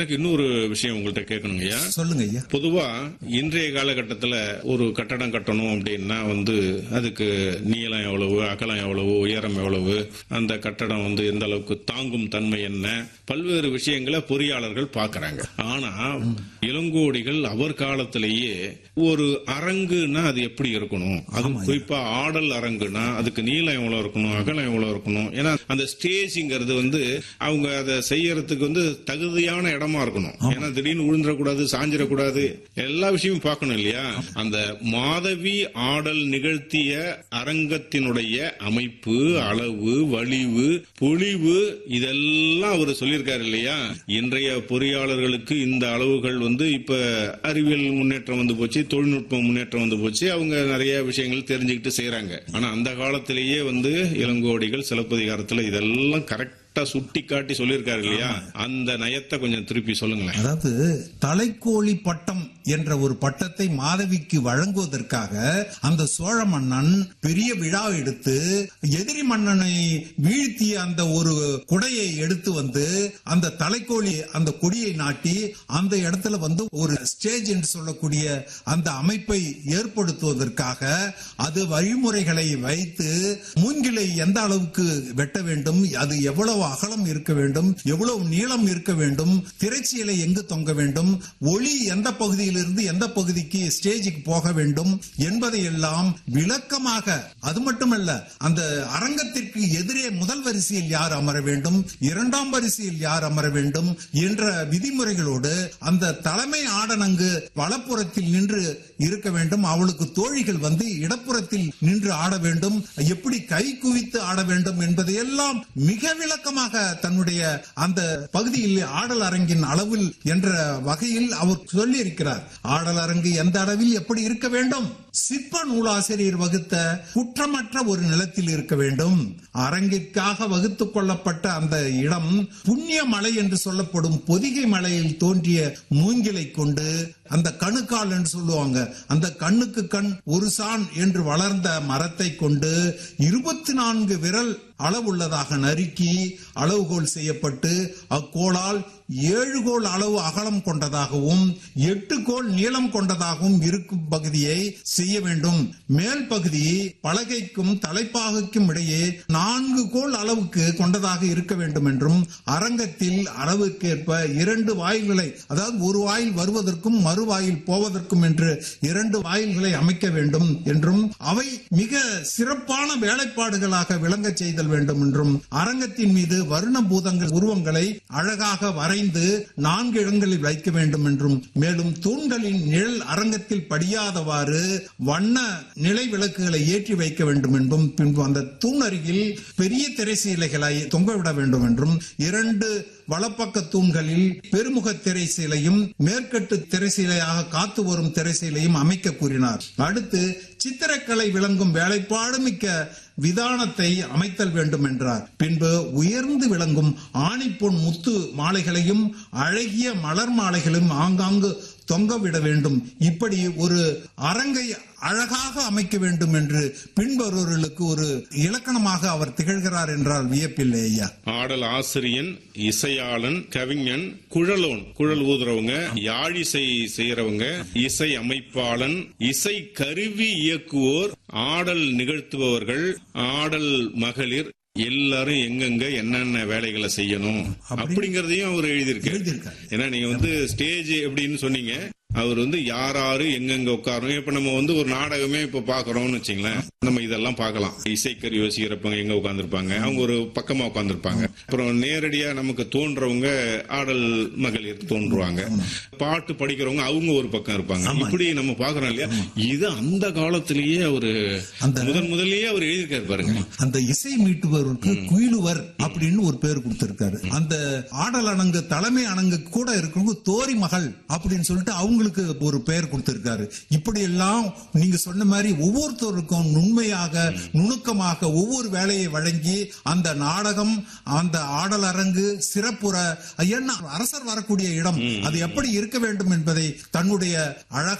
எனக்கு இன்னொரு விஷயம் உங்கள்கிட்ட கேட்கணுங்கய்யா சொல்லுங்க ஐயா பொதுவா இன்றைய காலகட்டத்துல ஒரு கட்டடம் கட்டணும் அப்படின்னா வந்து அதுக்கு நீளம் எவ்வளவு அகலம் எவ்வளவு உயரம் எவ்வளவு அந்த கட்டடம் வந்து எந்த அளவுக்கு தாங்கும் தன்மை என்ன பல்வேறு விஷயங்களை பொறியாளர்கள் பார்க்கறாங்க ஆனா இளங்கோடிகள் அவர் காலத்திலேயே ஒரு அரங்குனா அது எப்படி இருக்கணும் அது குறிப்பா ஆடல் அரங்குனா அதுக்கு நீளம் எவ்வளவு இருக்கணும் அகலம் எவ்வளவு இருக்கணும் ஏன்னா அந்த ஸ்டேஜ்ங்கிறது வந்து அவங்க அதை செய்யறதுக்கு வந்து தகுதியான இடமா இருக்கணும் ஏன்னா திடீர்னு விழுந்துடக்கூடாது சாஞ்சிடக்கூடாது எல்லா விஷயமும் பார்க்கணும் இல்லையா அந்த மாதவி ஆடல் நிகழ்த்திய அரங்கத்தினுடைய அமைப்பு அளவு வலிவு பொழிவு இதெல்லாம் அவர் சொல்லியிருக்காரு இல்லையா இன்றைய பொறியாளர்களுக்கு இந்த அளவுகள் வந்து இப்ப அறிவியல் முன்னேற்றம் வந்து போச்சு தொழில்நுட்ப முன்னேற்றம் வந்து போச்சு அவங்க நிறைய விஷயங்கள் தெரிஞ்சுக்கிட்டு செய்யறாங்க ஆனா அந்த காலத்திலேயே வந்து இளங்கோடிகள் சிலப்பதிகாரத்துல இதெல்லாம் கரெக்டா சுட்டி காட்டி சொல்லியிருக்காரு இல்லையா அந்த நயத்தை கொஞ்சம் திருப்பி சொல்லுங்களேன் அதாவது தலைக்கோழி பட்டம் என்ற ஒரு பட்டத்தை மாதவிக்கு வழங்குவதற்காக அந்த சோழ மன்னன் பெரிய விழா எடுத்து எதிரி மன்னனை வீழ்த்திய அந்த ஒரு குடையை எடுத்து வந்து அந்த தலைக்கோழி அந்த கொடியை நாட்டி அந்த இடத்துல வந்து ஒரு ஸ்டேஜ் என்று சொல்லக்கூடிய அந்த அமைப்பை ஏற்படுத்துவதற்காக அது வழிமுறைகளை வைத்து மூங்கிலை எந்த அளவுக்கு வெட்ட வேண்டும் அது எவ்வளவு அகலம் இருக்க வேண்டும் எவ்வளவு நீளம் இருக்க வேண்டும் திரைச்சீலை எங்கு தொங்க வேண்டும் ஒளி எந்த பகுதியிலிருந்து எந்த பகுதிக்கு ஸ்டேஜுக்கு போக வேண்டும் என்பதை எல்லாம் விளக்கமாக அது மட்டுமல்ல அந்த அரங்கத்திற்கு எதிரே முதல் வரிசையில் யார் அமர வேண்டும் இரண்டாம் வரிசையில் யார் அமர வேண்டும் என்ற விதிமுறைகளோடு அந்த தலைமை ஆடனங்கு வலப்புறத்தில் நின்று இருக்க வேண்டும் அவளுக்கு தோழிகள் வந்து இடப்புறத்தில் நின்று ஆட வேண்டும் எப்படி கை குவித்து ஆட வேண்டும் என்பதையெல்லாம் மிக விளக்கமாக தன்னுடைய அந்த பகுதியில் ஆடல் அரங்கின் அளவில் என்ற வகையில் அவர் சொல்லியிருக்கிறார் ஆடல் அரங்கு எந்த அளவில் எப்படி இருக்க வேண்டும் சிற்ப நூலாசிரியர் வகுத்த குற்றமற்ற ஒரு நிலத்தில் இருக்க வேண்டும் அரங்கிற்காக வகுத்துக் கொள்ளப்பட்ட அந்த இடம் புண்ணிய மலை என்று சொல்லப்படும் பொதிகை மலையில் தோன்றிய மூங்கிலை கொண்டு அந்த கணுக்கால் என்று சொல்லுவாங்க அந்த கண்ணுக்கு கண் ஒரு சான் என்று வளர்ந்த மரத்தை கொண்டு இருபத்தி நான்கு விரல் அளவுள்ளதாக நறுக்கி அளவுகோல் செய்யப்பட்டு அக்கோளால் ஏழு கோல் அளவு அகலம் கொண்டதாகவும் எட்டு கோல் நீளம் கொண்டதாகவும் இருக்கும் பகுதியை செய்ய வேண்டும் மேல் பகுதி பலகைக்கும் தலைப்பாகைக்கும் இடையே நான்கு கோல் அளவுக்கு கொண்டதாக இருக்க வேண்டும் என்றும் அரங்கத்தில் அளவுக்கேற்ப இரண்டு வாயில்களை அதாவது ஒரு வாயில் வருவதற்கும் மறுவாயில் போவதற்கும் என்று இரண்டு வாயில்களை அமைக்க வேண்டும் என்றும் அவை மிக சிறப்பான வேலைப்பாடுகளாக விளங்க செய்தல் வேண்டும் என்றும் அரங்கத்தின் மீது வர்ண பூதங்கள் உருவங்களை அழகாக வரைந்து நான்கு இடங்களில் வைக்க வேண்டும் என்றும் மேலும் தூண்களின் நிழல் அரங்கத்தில் படியாதவாறு வண்ண நிலை விளக்குகளை ஏற்றி வைக்க வேண்டும் என்றும் பின்பு அந்த தூண் அருகில் பெரிய திரைசீலைகளை தொங்கவிட வேண்டும் என்றும் இரண்டு வலப்பக்க தூண்களில் பெருமுக திரைசீலையும் மேற்கட்டு திரைசீலையாக காத்து வரும் திரைசீலையும் அமைக்க கூறினார் அடுத்து சித்திரக்கலை விளங்கும் வேலைப்பாடு மிக்க விதானத்தை அமைத்தல் வேண்டும் என்றார் பின்பு உயர்ந்து விளங்கும் ஆணிப்பொன் முத்து மாலைகளையும் அழகிய மலர் மாலைகளையும் ஆங்காங்கு தொங்கவிட வேண்டும் இப்படி ஒரு அரங்கை அழகாக அமைக்க வேண்டும் என்று பின்வருவர்களுக்கு ஒரு இலக்கணமாக அவர் திகழ்கிறார் என்றால் வியப்பில்லை ஐயா ஆடல் ஆசிரியன் இசையாளன் கவிஞன் குழலோன் குழல் ஊதுறவங்க யாழிசை செய்யறவங்க இசை அமைப்பாளன் இசை கருவி இயக்குவோர் ஆடல் நிகழ்த்துபவர்கள் ஆடல் மகளிர் எல்லாரும் எங்கெங்க என்னென்ன வேலைகளை செய்யணும் அப்படிங்கறதையும் அவர் எழுதியிருக்காரு எழுதியிருக்காரு. ஏன்னா நீங்க வந்து ஸ்டேஜ் எப்படின்னு சொன்னீங்க அவர் வந்து யார் யாரு எங்கெங்க உட்காரணும் இப்ப நம்ம வந்து ஒரு நாடகமே இப்ப பாக்குறோம்னு வச்சுங்களேன் நம்ம இதெல்லாம் பார்க்கலாம் இசைக்கருவி வசிக்கிறப்பங்க எங்க உட்கார்ந்துருப்பாங்க அவங்க ஒரு பக்கமா உட்கார்ந்துருப்பாங்க அப்புறம் நேரடியா நமக்கு தோன்றவங்க ஆடல் மகளிர் தோன்றுவாங்க பாட்டு படிக்கிறவங்க அவங்க ஒரு பக்கம் இருப்பாங்க இப்படி நம்ம பாக்குறோம் இல்லையா இது அந்த காலத்திலேயே அவரு அந்த- முதன் முதல்லயே அவர் எழுதியிருக்காரு பாருங்க அந்த இசை மீட்டுபவருக்கு குயிலுவர் அப்படின்னு ஒரு பேர் கொடுத்திருக்காரு அந்த ஆடல் அணங்கு தலைமை அணங்கு கூட இருக்கிறவங்க தோரி மகள் அப்படின்னு சொல்லிட்டு அவங்களுக்கு ஒரு பெயர் கொடுத்திருக்காரு இப்படி எல்லாம் நீங்க சொன்ன மாதிரி ஒவ்வொருத்தருக்கும் நுண்மையாக நுணுக்கமாக ஒவ்வொரு வேலையை வழங்கி அந்த நாடகம் அந்த ஆடல் அரங்கு சிறப்புற என்ன அரசர் வரக்கூடிய இடம் அது எப்படி இருக்க வேண்டும் என்பதை தன்னுடைய அழகான